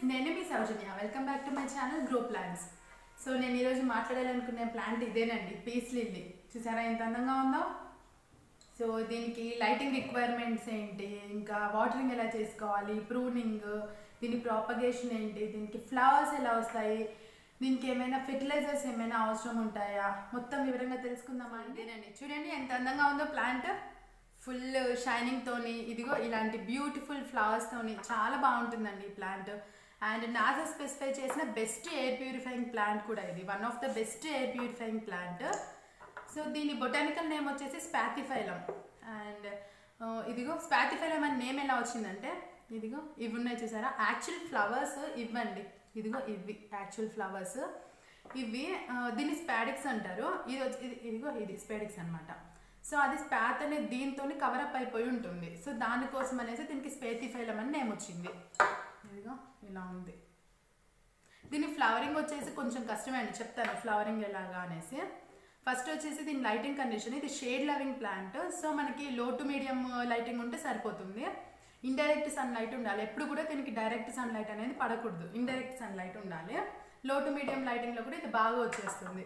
నేను మీ Soujanya welcome back to my channel grow plants so నేను ఈరోజు మాట్లాడాలనుకునే ప్లాంట్ ఇదేనండి పీస్ లిల్లీ చూసారా ఎంత అందంగా ఉందో సో దీనికి లైటింగ్ రిక్వైర్మెంట్స్ ఏంటి ఇంకా వాటరింగ్ ఎలా చేసుకోవాలి ప్రూనింగ్ దీని ప్రాపగేషన్ ఏంటి దీనికి ఫ్లవర్స్ ఎలా వస్తాయి దీనికి ఏమైనా ఫెర్టిలైజర్స్ ఏమైనా అవసరం ఉంటాయా మొత్తం వివరంగా తెలుసుకుందామా అంటేనండి చూడండి ఎంత అందంగా ఉందో ప్లాంట్ ఫుల్ షైనింగ్ తోని ఇదిగో ఇలాంటి బ్యూటిఫుల్ ఫ్లవర్స్ తోని చాలా బాగుంటుందండి ఈ ప్లాంట్ అండ్ నాసా స్పెసిఫై చేసిన బెస్ట్ ఎయిర్ ప్యూరిఫైయింగ్ ప్లాంట్ కూడా ఇది one of the best air purifying plant so దీని బొటానికల్ నేమ్ వచ్చేసి స్పాతిఫైలం అండ్ ఇదిగో స్పాతిఫైలం అని నేమ్ ఎలా వచ్చిందంటే ఇదిగో ఇవి ఉన్నాయి చూసారా యాక్చువల్ ఫ్లవర్స్ ఇవ్వండి ఇదిగో ఇవి యాక్చువల్ ఫ్లవర్స్ ఇవి ఆ, దీన్ని స్పాడిక్స్ అంటారు ఇది వచ్చి ఇది ఇదిగో ఇది స్పాడిక్స్ అన్నమాట సో అది స్పాత్ అనే దీంతో కవరప్ అయిపోయి ఉంటుంది సో దానికోసం అనేసి దీనికి స్పేతిఫైలం అని నేమ్ వచ్చింది ఇదిగో ఇలా ఉంది దీని ఫ్లవరింగ్ వచ్చేసి కొంచెం కష్టమే అండి చెప్తాను ఫ్లవరింగ్ ఎలాగా అనేసి ఫస్ట్ వచ్చేసి దీని లైటింగ్ కండిషన్ ఇది షేడ్ లవింగ్ ప్లాంట్ సో మనకి లో టు మీడియం లైటింగ్ ఉంటే సరిపోతుంది ఇండైరెక్ట్ సన్ లైట్ ఉండాలి ఎప్పుడు కూడా దీనికి డైరెక్ట్ సన్ లైట్ అనేది పడకూడదు ఇండైరెక్ట్ సన్ లైట్ ఉండాలి లో టు మీడియం లైటింగ్లో కూడా ఇది బాగా వచ్చేస్తుంది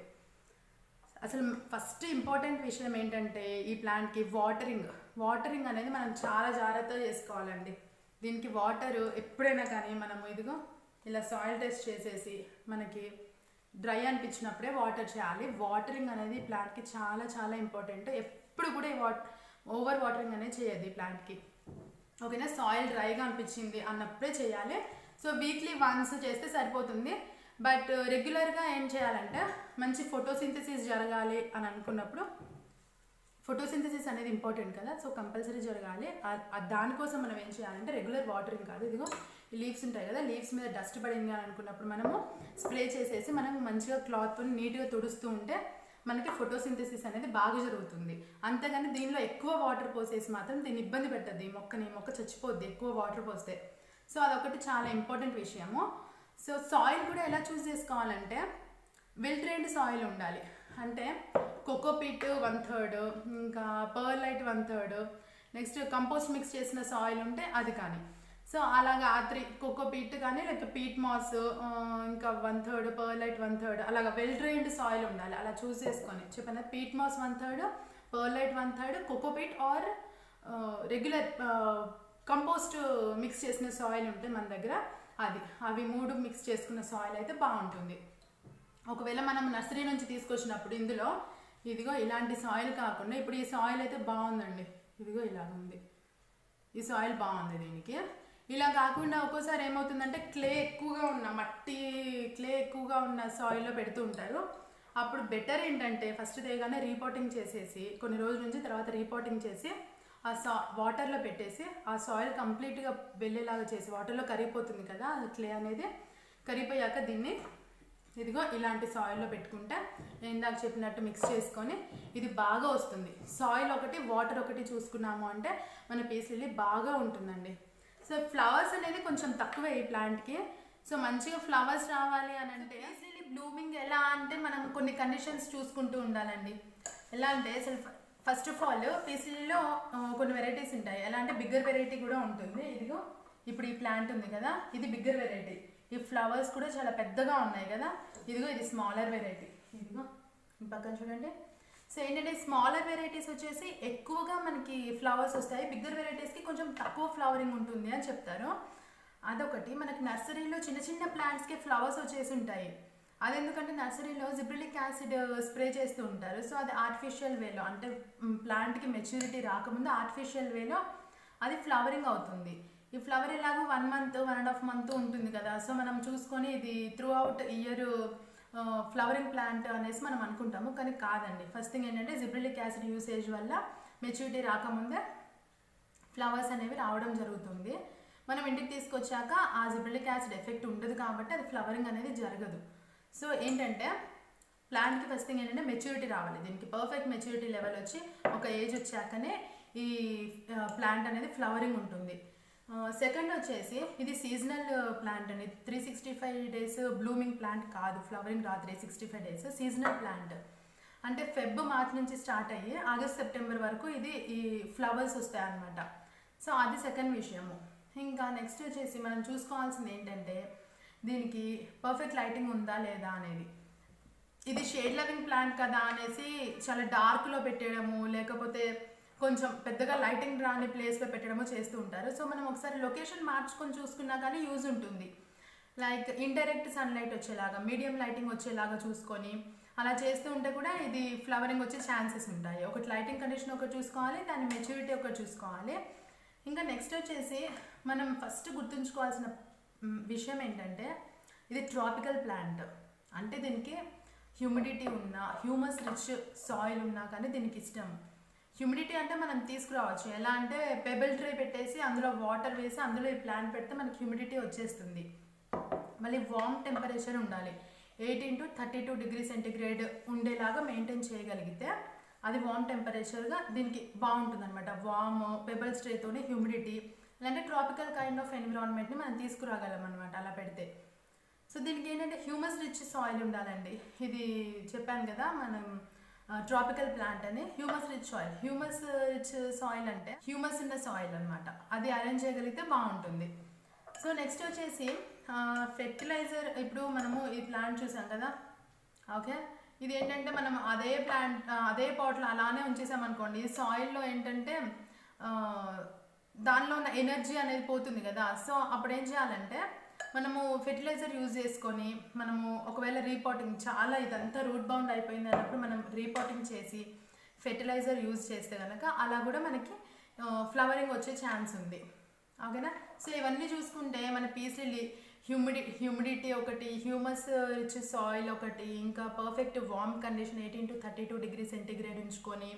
అసలు ఫస్ట్ ఇంపార్టెంట్ విషయం ఏంటంటే ఈ ప్లాంట్కి వాటరింగ్ వాటరింగ్ అనేది మనం చాలా జాగ్రత్తగా చేసుకోవాలండి దీనికి వాటర్ ఎప్పుడైనా కానీ మనము ఇదిగో ఇలా సాయిల్ టెస్ట్ చేసేసి మనకి డ్రై అనిపించినప్పుడే వాటర్ చేయాలి వాటరింగ్ అనేది ఈ ప్లాంట్కి చాలా చాలా ఇంపార్టెంట్ ఎప్పుడు కూడా ఈ వాట్ ఓవర్ వాటరింగ్ అనేది చేయదు ఈ ప్లాంట్కి ఓకేనా సాయిల్ డ్రైగా అనిపించింది అన్నప్పుడే చేయాలి సో వీక్లీ వన్స్ చేస్తే సరిపోతుంది బట్ రెగ్యులర్గా ఏం చేయాలంటే మంచి ఫోటోసింథసిస్ జరగాలి అని అనుకున్నప్పుడు ఫోటోసింథసిస్ అనేది ఇంపార్టెంట్ కదా సో కంపల్సరీ జరగాలి ఆ- ఆ దానికోసం మనం ఏం చేయాలంటే రెగ్యులర్ వాటరింగ్ కాదు ఇదిగో ఈ లీవ్స్ ఉంటాయి కదా లీవ్స్ మీద డస్ట్ పడింది అని అనుకున్నప్పుడు మనము స్ప్రే చేసేసి మనం మంచిగా క్లాత్ నీట్గా తుడుస్తూ ఉంటే మనకి ఫోటోసింథసిస్ అనేది బాగా జరుగుతుంది అంతేగాని దీనిలో ఎక్కువ వాటర్ పోసేసి మాత్రం దీన్ని ఇబ్బంది పెట్టద్దు ఈ మొక్కని ఈ మొక్క చచ్చిపోద్ది ఎక్కువ వాటర్ పోస్తే సో అదొకటి చాలా ఇంపార్టెంట్ విషయము సో సాయిల్ కూడా ఎలా చూస్ చేసుకోవాలంటే వెల్ ట్రైన్డ్ సాయిల్ ఉండాలి అంటే కోకోపీట్ వన్ థర్డ్ ఇంకా perlite one third next compost mix చేసిన సాయిల్ ఉంటే అది కానీ సో అలాగా ఆ త్రీ కోకోపీట్ కానీ లేక పీట్ మాస్ ఇంకా one third perlite one third అలాగా వెల్ ట్రైన్డ్ సాయిల్ ఉండాలి అలా చూస్ చేసుకొని చెప్పిన peat moss one third perlite one third cocopeat or regular compost mix చేసిన సాయిల్ ఉంటే మన దగ్గర అది అవి మూడు మిక్స్ చేసుకున్న సాయిల్ అయితే బాగుంటుంది ఒకవేళ మనం నర్సరీ నుంచి తీసుకొచ్చినప్పుడు ఇందులో ఇదిగో ఇలాంటి సాయిల్ కాకుండా ఇప్పుడు ఈ సాయిల్ అయితే బాగుందండి ఇదిగో ఇలాగ ఉంది ఈ సాయిల్ బాగుంది దీనికి ఇలా కాకుండా ఒక్కోసారి ఏమవుతుందంటే క్లే ఎక్కువగా ఉన్న మట్టి క్లే ఎక్కువగా ఉన్న సాయిల్లో పెడుతూ ఉంటారు అప్పుడు బెటర్ ఏంటంటే ఫస్ట్ తేగానే రీపోటింగ్ చేసేసి కొన్ని రోజుల నుంచి తర్వాత రీపోటింగ్ చేసి ఆ సా వాటర్లో పెట్టేసి ఆ సాయిల్ కంప్లీట్గా వెళ్ళేలాగా చేసి వాటర్లో కరిగిపోతుంది కదా ఆ క్లే అనేది కరిగిపోయాక దీన్ని ఇదిగో ఇలాంటి సాయిల్లో పెట్టుకుంటే నేను ఇందాక చెప్పినట్టు మిక్స్ చేసుకొని ఇది బాగా వస్తుంది సాయిల్ ఒకటి వాటర్ ఒకటి చూసుకున్నాము అంటే మన పీస్ లిల్లీ బాగా ఉంటుందండి సో ఫ్లవర్స్ అనేది కొంచెం తక్కువే ఈ ప్లాంట్కి సో మంచిగా ఫ్లవర్స్ రావాలి అని అంటే పీస్ లిల్లీ బ్లూమింగ్ ఎలా అంటే మనం కొన్ని కండిషన్స్ చూసుకుంటూ ఉండాలండి ఎలా అంటే అసలు ఫస్ట్ ఆఫ్ ఆల్ పీస్ లిల్లీలో ఆ, కొన్ని వెరైటీస్ ఉంటాయి ఎలా అంటే బిగ్గర్ వెరైటీ కూడా ఉంటుంది ఇదిగో ఇప్పుడు ఈ ప్లాంట్ ఉంది కదా ఇది బిగ్గర్ వెరైటీ ఈ ఫ్లవర్స్ కూడా చాలా పెద్దగా ఉన్నాయి కదా ఇదిగో ఇది స్మాలర్ వెరైటీ ఇదిగో ఈ పక్కన చూడండి సో ఏంటంటే స్మాలర్ వెరైటీస్ వచ్చేసి ఎక్కువగా మనకి ఫ్లవర్స్ వస్తాయి బిగ్గర్ వెరైటీస్కి కొంచెం తక్కువ ఫ్లవరింగ్ ఉంటుంది అని చెప్తారు అదొకటి మనకి నర్సరీలో చిన్న చిన్న ప్లాంట్స్కి ఫ్లవర్స్ వచ్చేసి ఉంటాయి అది ఎందుకంటే నర్సరీలో జిబ్రిలిక్ యాసిడ్ స్ప్రే చేస్తూ ఉంటారు సో అది ఆర్టిఫిషియల్ వేలో అంటే ప్లాంట్కి మెచ్యూరిటీ రాకముందు ఆర్టిఫిషియల్ వేలో అది ఫ్లవరింగ్ అవుతుంది ఈ ఫ్లవర్ ఎలాగో one month one and half month ఉంటుంది కదా సో మనం చూసుకొని ఇది throughout year flowering plant అనేసి మనం అనుకుంటాము కానీ కాదండి ఫస్ట్ థింగ్ ఏంటంటే జిబ్రిలిక్ యాసిడ్ యూసేజ్ వల్ల మెచ్యూరిటీ రాకముందే ఫ్లవర్స్ అనేవి రావడం జరుగుతుంది మనం ఇంటికి తీసుకొచ్చాక ఆ జిబ్రిలిక్ యాసిడ్ ఎఫెక్ట్ ఉండదు కాబట్టి అది ఫ్లవరింగ్ అనేది జరగదు సో ఏంటంటే ప్లాంట్కి ఫస్ట్ థింగ్ ఏంటంటే మెచ్యూరిటీ రావాలి దీనికి పర్ఫెక్ట్ మెచ్యూరిటీ లెవెల్ వచ్చి ఒక ఏజ్ వచ్చాకనే ఈ ప్లాంట్ అనేది ఫ్లవరింగ్ ఉంటుంది సెకండ్ వచ్చేసి ఇది సీజనల్ ప్లాంట్ అండి three sixty five days blooming plant కాదు ఫ్లవరింగ్ రాదు three sixty five days seasonal plant అంటే ఫెబ్ మార్చ్ నుంచి స్టార్ట్ అయ్యి ఆగస్ట్ సెప్టెంబర్ వరకు ఇది ఈ ఫ్లవర్స్ వస్తాయి అన్నమాట సో అది సెకండ్ విషయము ఇంకా నెక్స్ట్ వచ్చేసి మనం చూసుకోవాల్సింది ఏంటంటే దీనికి పర్ఫెక్ట్ లైటింగ్ ఉందా లేదా అనేది ఇది షేడ్ లవింగ్ ప్లాంట్ కదా అనేసి చాలా డార్క్లో పెట్టడము లేకపోతే కొంచెం పెద్దగా లైటింగ్ రాని ప్లేస్లో పెట్టడము చేస్తూ ఉంటారు సో మనం ఒకసారి లొకేషన్ మార్చుకొని చూసుకున్నా కానీ యూజ్ ఉంటుంది లైక్ ఇండైరెక్ట్ సన్లైట్ వచ్చేలాగా మీడియం లైటింగ్ వచ్చేలాగా చూసుకొని అలా చేస్తూ ఉంటే కూడా ఇది ఫ్లవరింగ్ వచ్చే ఛాన్సెస్ ఉంటాయి ఒకటి లైటింగ్ కండిషన్ ఒకటి చూసుకోవాలి దాని మెచ్యూరిటీ ఒకటి చూసుకోవాలి ఇంకా నెక్స్ట్ వచ్చేసి మనం ఫస్ట్ గుర్తుంచుకోవాల్సిన మ్, విషయం ఏంటంటే ఇది ట్రాపికల్ ప్లాంట్ అంటే దీనికి హ్యూమిడిటీ ఉన్నా హ్యూమస్ రిచ్ సాయిల్ ఉన్నా కానీ దీనికి ఇష్టం హ్యూమిడిటీ అంటే మనం తీసుకురావచ్చు ఎలా అంటే పెబుల్ ట్రే పెట్టేసి అందులో వాటర్ వేసి అందులో ఈ ప్లాంట్ పెడితే మనకి హ్యూమిడిటీ వచ్చేస్తుంది మళ్ళీ వామ్ టెంపరేచర్ ఉండాలి eighteen to thirty two degree centigrade ఉండేలాగా మెయింటైన్ చేయగలిగితే అది వామ్ టెంపరేచర్గా దీనికి బాగుంటుంది అనమాట వామ్ పెబల్ స్ట్రేతోని హ్యూమిడిటీ ఇలాంటి ట్రాపికల్ కైండ్ ఆఫ్ ఎన్విరాన్మెంట్ని మనం తీసుకురాగలం అనమాట అలా పెడితే సో దీనికి ఏంటంటే హ్యూమస్ రిచ్ సాయిల్ ఉండాలండి ఇది చెప్పాను కదా మనం ట్రాపికల్ ప్లాంట్ అని humus rich soil humus rich soil అంటే హ్యూమస్ ఉన్న సాయిల్ అనమాట అది అరేంజ్ చేయగలిగితే బాగుంటుంది సో నెక్స్ట్ వచ్చేసి ఫెర్టిలైజర్ ఇప్పుడు మనము ఈ ప్లాంట్ చూసాం కదా ఓకే ఇది ఏంటంటే మనం అదే ప్లాంట్ అదే పాట్లో అలానే ఉంచేసాం అనుకోండి సాయిల్లో ఏంటంటే ఆ, దానిలో ఉన్న ఎనర్జీ అనేది పోతుంది కదా సో అప్పుడు ఏం చేయాలంటే మనము ఫెర్టిలైజర్ యూజ్ చేసుకొని మనము ఒకవేళ రీపాటింగ్ చాలా ఇదంతా రూట్ బౌండ్ అయిపోయింది అన్నప్పుడు మనం రీపాటింగ్ చేసి ఫెర్టిలైజర్ యూజ్ చేస్తే కనుక అలా కూడా మనకి ఫ్లవరింగ్ వచ్చే ఛాన్స్ ఉంది ఓకేనా సో ఇవన్నీ చూసుకుంటే మన పీస్ లిల్లీ హ్యూమిడి హ్యూమిడిటీ ఒకటి హ్యూమస్ రిచ్ సాయిల్ ఒకటి ఇంకా perfect warm condition eighteen to thirty two degree centigrade ఉంచుకొని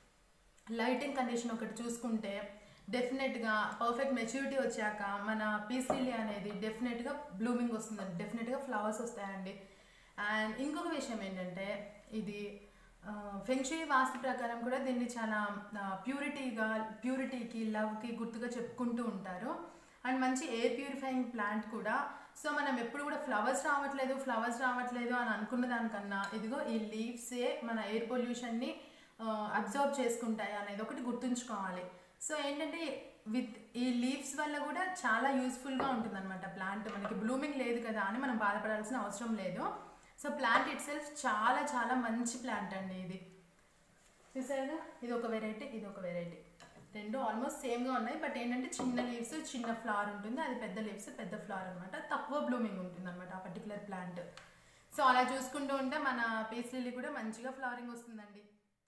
లైటింగ్ కండిషన్ ఒకటి చూసుకుంటే డెఫినెట్గా పర్ఫెక్ట్ మెచ్యూరిటీ వచ్చాక మన పీస్ లిల్లీ అనేది డెఫినెట్గా బ్లూమింగ్ వస్తుందండి డెఫినెట్గా ఫ్లవర్స్ వస్తాయండి అండ్ ఇంకొక విషయం ఏంటంటే ఇది ఫెంక్షుయి వాస్తు ప్రకారం కూడా దీన్ని చాలా ప్యూరిటీగా ప్యూరిటీకి లవ్కి గుర్తుగా చెప్పుకుంటూ ఉంటారు అండ్ మంచి ఎయిర్ ప్యూరిఫైయింగ్ ప్లాంట్ కూడా సో మనం ఎప్పుడు కూడా ఫ్లవర్స్ రావట్లేదు ఫ్లవర్స్ రావట్లేదు అని అనుకున్న దానికన్నా ఇదిగో ఈ లీవ్సే మన ఎయిర్ పొల్యూషన్ని అబ్జర్వ్ చేసుకుంటాయి అనేది ఒకటి గుర్తుంచుకోవాలి సో ఏంటంటే విత్ ఈ లీవ్స్ వల్ల కూడా చాలా యూస్ఫుల్గా ఉంటుందన్నమాట ప్లాంట్ మనకి బ్లూమింగ్ లేదు కదా అని మనం బాధపడాల్సిన అవసరం లేదు సో ప్లాంట్ ఇట్ సెల్ఫ్ చాలా చాలా మంచి ప్లాంట్ అండి ఇది చూసారుగా ఇది ఒక వెరైటీ ఇది ఒక వెరైటీ రెండు ఆల్మోస్ట్ సేమ్గా ఉన్నాయి బట్ ఏంటంటే చిన్న లీవ్స్ చిన్న ఫ్లవర్ ఉంటుంది అది పెద్ద లీవ్స్ పెద్ద ఫ్లవర్ అనమాట తక్కువ బ్లూమింగ్ ఉంటుంది అనమాట ఆ పర్టికులర్ ప్లాంట్ సో అలా చూసుకుంటూ ఉంటే మన పీస్ లిల్లీ కూడా మంచిగా ఫ్లవరింగ్ వస్తుందండి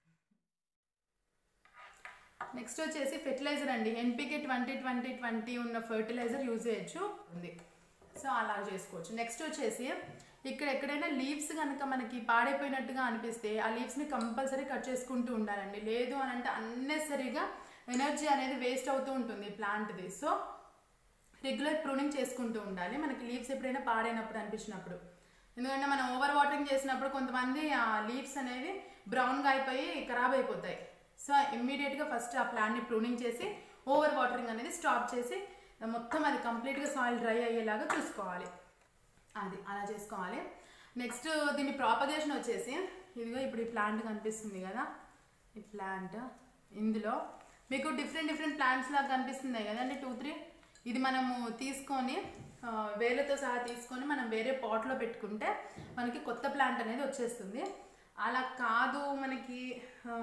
నెక్స్ట్ వచ్చేసి ఫెర్టిలైజర్ అండి ఎన్పికే ట్వంటీ ట్వంటీ ట్వంటీ ఉన్న ఫెర్టిలైజర్ యూజ్ చేయొచ్చు ఉంది సో అలా చేసుకోవచ్చు నెక్స్ట్ వచ్చేసి ఇక్కడ ఎక్కడైనా లీవ్స్ కనుక మనకి పాడైపోయినట్టుగా అనిపిస్తే ఆ లీవ్స్ని కంపల్సరీ కట్ చేసుకుంటూ ఉండాలండి లేదు అని అంటే అన్నెసరీగా ఎనర్జీ అనేది వేస్ట్ అవుతూ ఉంటుంది ప్లాంట్ది సో రెగ్యులర్ ప్రూనింగ్ చేసుకుంటూ ఉండాలి మనకి లీవ్స్ ఎప్పుడైనా పాడైనప్పుడు అనిపించినప్పుడు ఎందుకంటే మనం ఓవర్ వాటరింగ్ చేసినప్పుడు కొంతమంది ఆ లీవ్స్ అనేవి బ్రౌన్గా అయిపోయి ఖరాబ్ అయిపోతాయి సో ఇమ్మీడియట్గా ఫస్ట్ ఆ ప్లాంట్ని ప్రూనింగ్ చేసి ఓవర్ వాటరింగ్ అనేది స్టాప్ చేసి మొత్తం అది కంప్లీట్గా సాయిల్ డ్రై అయ్యేలాగా చూసుకోవాలి అది అలా చేసుకోవాలి నెక్స్ట్ దీని ప్రాపగేషన్ వచ్చేసి ఇదిగో ఇప్పుడు ఈ ప్లాంట్ కనిపిస్తుంది కదా ఈ ప్లాంట్ ఇందులో మీకు డిఫరెంట్ డిఫరెంట్ ప్లాంట్స్ లాగా కనిపిస్తున్నాయి కదండి టూ త్రీ ఇది మనము తీసుకొని ఆ, వేలతో సహా తీసుకొని మనం వేరే పాట్లో పెట్టుకుంటే మనకి కొత్త ప్లాంట్ అనేది వచ్చేస్తుంది అలా కాదు మనకి ఆ,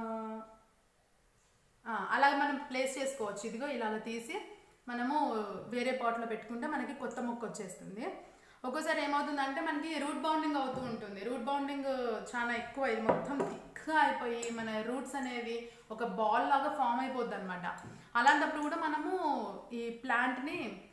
ఆ, అలాగే మనం ప్లేస్ చేసుకోవచ్చు ఇదిగో ఇలాగ తీసి మనము వేరే పాట్లో పెట్టుకుంటే మనకి కొత్త మొక్క వచ్చేస్తుంది ఒక్కోసారి ఏమవుతుందంటే మనకి రూట్ బౌండింగ్ అవుతూ ఉంటుంది రూట్ బౌండింగ్ చాలా ఎక్కువ ఇది మొత్తం థిక్గా అయిపోయి మన రూట్స్ అనేవి ఒక బాల్ లాగా ఫామ్ అయిపోద్ది అనమాట అలాంటప్పుడు కూడా మనము ఈ ప్లాంట్ని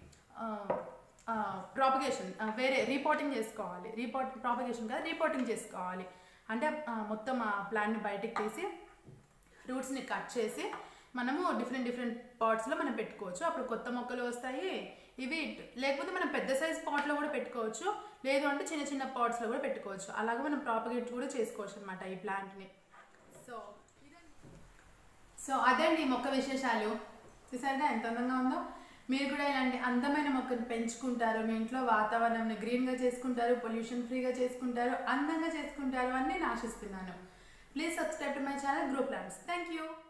ప్రాపగేషన్ వేరే రీపోర్టింగ్ చేసుకోవాలి రీపోర్ట్ ప్రాపగేషన్ కాదు రీపోర్టింగ్ చేసుకోవాలి అంటే ఆ, మొత్తం ఆ ప్లాంట్ని బయటికి తీసి రూట్స్ని కట్ చేసి మనము డిఫరెంట్ డిఫరెంట్ పాట్స్లో మనం పెట్టుకోవచ్చు అప్పుడు కొత్త మొక్కలు వస్తాయి ఇవి లేకపోతే మనం పెద్ద సైజ్ పాట్లో కూడా పెట్టుకోవచ్చు లేదు అంటే చిన్న చిన్న పాట్స్లో కూడా పెట్టుకోవచ్చు అలాగే మనం ప్రాపగేట్ కూడా చేసుకోవచ్చు అనమాట ఈ ప్లాంట్ని సో సో అదండి ఈ మొక్క విశేషాలు చూసారుగా ఎంత అందంగా ఉందో మీరు కూడా ఇలాంటి అందమైన మొక్కను పెంచుకుంటారు మీ ఇంట్లో వాతావరణం గ్రీన్గా చేసుకుంటారు పొల్యూషన్ ఫ్రీగా చేసుకుంటారు అందంగా చేసుకుంటారు అని నేను ఆశిస్తున్నాను please subscribe to my channel grow plants thank you